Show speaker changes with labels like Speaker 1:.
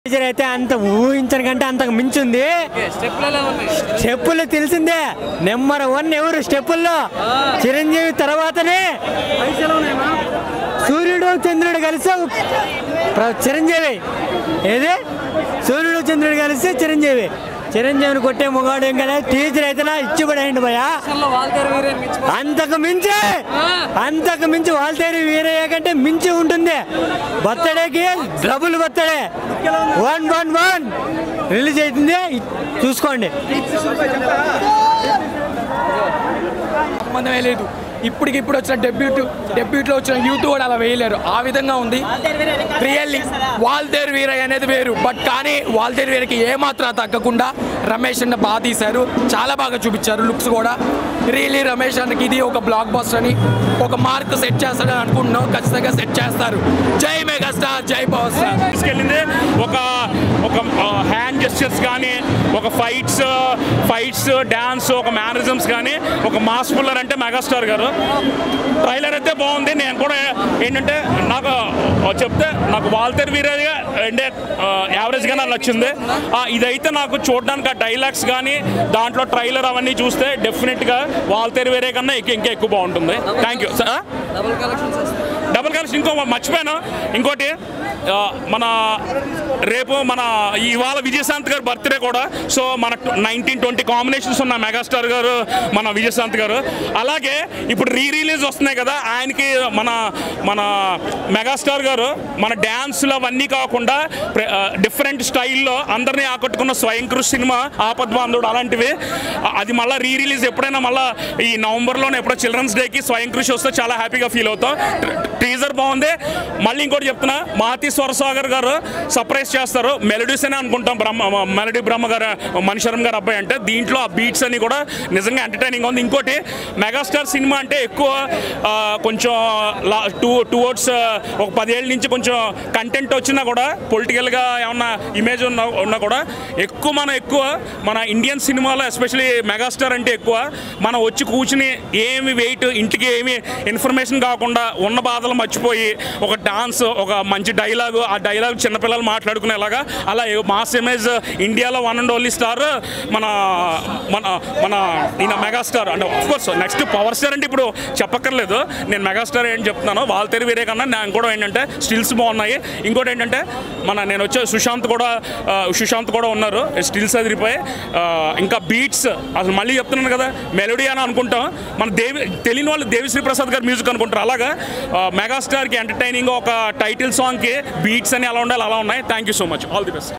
Speaker 1: teacher అయితే అంత ఊహించని కంటే అంతకు మించింది స్టెప్పులు తెలిసిందే నెంబర్ వన్ ఎవరు స్టెప్పుల్లో చిరంజీవి తర్వాతనే సూర్యుడు చంద్రుడు కలిసి ప్ర- చిరంజీవి ఏది సూర్యుడు చంద్రుడు కలిసి చిరంజీవి చిరంజీవిని కొట్టే మొగాడు ఏం కదా టీచర్ అయితే నా ఇచ్చి కూడా అయింది భయ అంతకు మించి అంతకు మించి వాల్తేరి వీరయ్య కంటే మించి ఉంటుంది బర్త్డేకి double birthday one one one release అవుతుంది చూసుకోండి
Speaker 2: సంబంధమే లేదు ఇప్పటికి ఇప్పుడు వచ్చిన డెబ్యూట్ డెబ్యూట్లో వచ్చిన యూత్ కూడా అలా వేయలేరు ఆ విధంగా ఉంది రియల్లీ వాల్తేరు వీరయ్య అనేది వేరు బట్ కానీ వాల్తేరు వీరకి ఏమాత్రం తగ్గకుండా రమేష్ అన్న బాగా తీశారు చాలా బాగా చూపించారు లుక్స్ కూడా రియల్లీ రమేష్ అన్నకి ఇది ఒక బ్లాక్ బస్టర్ అని ఒక మార్క్ సెట్ చేస్తాడని అనుకుంటున్నాం ఖచ్చితంగా సెట్ చేస్తారు జై మెగాస్టార్ జై పవర్ స్టార్
Speaker 3: తీసుకెళ్ళింది ఒక ఒక హ్యాండ్ జెస్చర్స్ కానీ ఒక ఫైట్స్ ఫైట్స్ డ్యాన్స్ ఒక మేనరిజమ్స్ కానీ ఒక మాస్ పుల్లర్ అంటే మెగాస్టార్ గారు ట్రైలర్ అయితే బాగుంది నేను కూడా ఏంటంటే నాకు చెప్తే నాకు వాల్తేర్ వీరయ్య అంటే యావరేజ్గా నాకు నచ్చింది ఆ, ఇదైతే నాకు చూడడానికి ఆ డైలాగ్స్ కానీ దాంట్లో ట్రైలర్ అవన్నీ చూస్తే డెఫినెట్గా వాల్తేర్ వీరయ్య కన్నా ఇంకా ఇంకా ఎక్కువ బాగుంటుంది థ్యాంక్ యూ డబుల్ కలెక్షన్ ఇంకో మర్చిపోయాను ఇంకోటి ఆ, మన రేపు మన ఇవాళ విజయశాంత్ గారు బర్త్డే కూడా సో మన నైన్టీన్ ట్వంటీ కాంబినేషన్స్ ఉన్న మెగాస్టార్ గారు మన విజయశాంత్ గారు అలాగే ఇప్పుడు రీ రిలీజ్ వస్తున్నాయి కదా ఆయనకి మన మన మెగాస్టార్ గారు మన డ్యాన్స్లు అవన్నీ కాకుండా డిఫరెంట్ స్టైల్లో అందరినీ ఆకట్టుకున్న స్వయం కృషి సినిమా ఆపద్బాంధుడు అలాంటివి ఆ, అది మళ్ళీ రీ రిలీజ్ ఎప్పుడైనా మళ్ళీ ఈ నవంబర్లోనే ఎప్పుడో చిల్డ్రన్స్ డేకి స్వయం కృషి వస్తే చాలా హ్యాపీగా ఫీల్ అవుతాం టీజర్ బాగుంది మళ్ళీ ఇంకోటి చెప్తున్నా మాతి స్వరసాగర్ గారు సర్ప్రైజ్ చేస్తారు మెలడీస్ అనే అనుకుంటాం బ్రహ్మ మెలడీ బ్రహ్మ గారు మణిశరం గారు అబ్బాయి అంటే దీంట్లో ఆ బీట్స్ అన్ని కూడా నిజంగా ఎంటర్టైనింగ్ ఉంది ఇంకోటి మెగాస్టార్ సినిమా అంటే ఎక్కువ ఆ, కొంచెం టూ టువర్డ్స్ ఒక పదేళ్ళ నుంచి కొంచెం కంటెంట్ వచ్చినా కూడా పొలిటికల్గా ఏమన్నా ఇమేజ్ ఉన్నా ఉన్నా కూడా ఎక్కువ మనం ఎక్కువ మన ఇండియన్ సినిమాలో ఎస్పెషలీ మెగాస్టార్ అంటే ఎక్కువ మనం వచ్చి కూర్చుని ఏమి వెయిట్ ఇంటికి ఏమి ఇన్ఫర్మేషన్ కాకుండా ఉన్న బాధలు మర్చిపోయి ఒక డాన్స్ ఒక మంచి డైలాగ్ ఆ డైలాగ్ చిన్నపిల్లలు మాట్లాడుకునేలాగా అలా మాస్ ఇమేజ్ ఇండియాలో వన్ అండ్ ఓన్లీ స్టార్ మన మన మన ఈయన మెగాస్టార్ అంటే కోర్స్ నెక్స్ట్ పవర్ స్టార్ అంటే ఇప్పుడు చెప్పక్కర్లేదు నేను మెగాస్టార్ ఏంటి చెప్తున్నాను వాళ్ళ వేరే కన్నా నేను కూడా ఏంటంటే స్టిల్స్ బాగున్నాయి ఇంకోటి ఏంటంటే మన నేను వచ్చే సుశాంత్ కూడా ఆ, సుశాంత్ కూడా ఉన్నారు స్టిల్స్ అదిరిపోయి ఆ, ఇంకా బీట్స్ అసలు మళ్ళీ చెప్తున్నాను కదా మెలోడీ అని అనుకుంటాం మన దేవి తెలియని వాళ్ళు దేవిశ్రీ ప్రసాద్ గారి మ్యూజిక్ అనుకుంటారు అలాగా ఆ, మెగాస్టార్కి ఎంటర్టైనింగ్ ఒక టైటిల్ సాంగ్కి బీట్స్ అని అలా ఉండాలి అలా ఉన్నాయి thank you so much all the best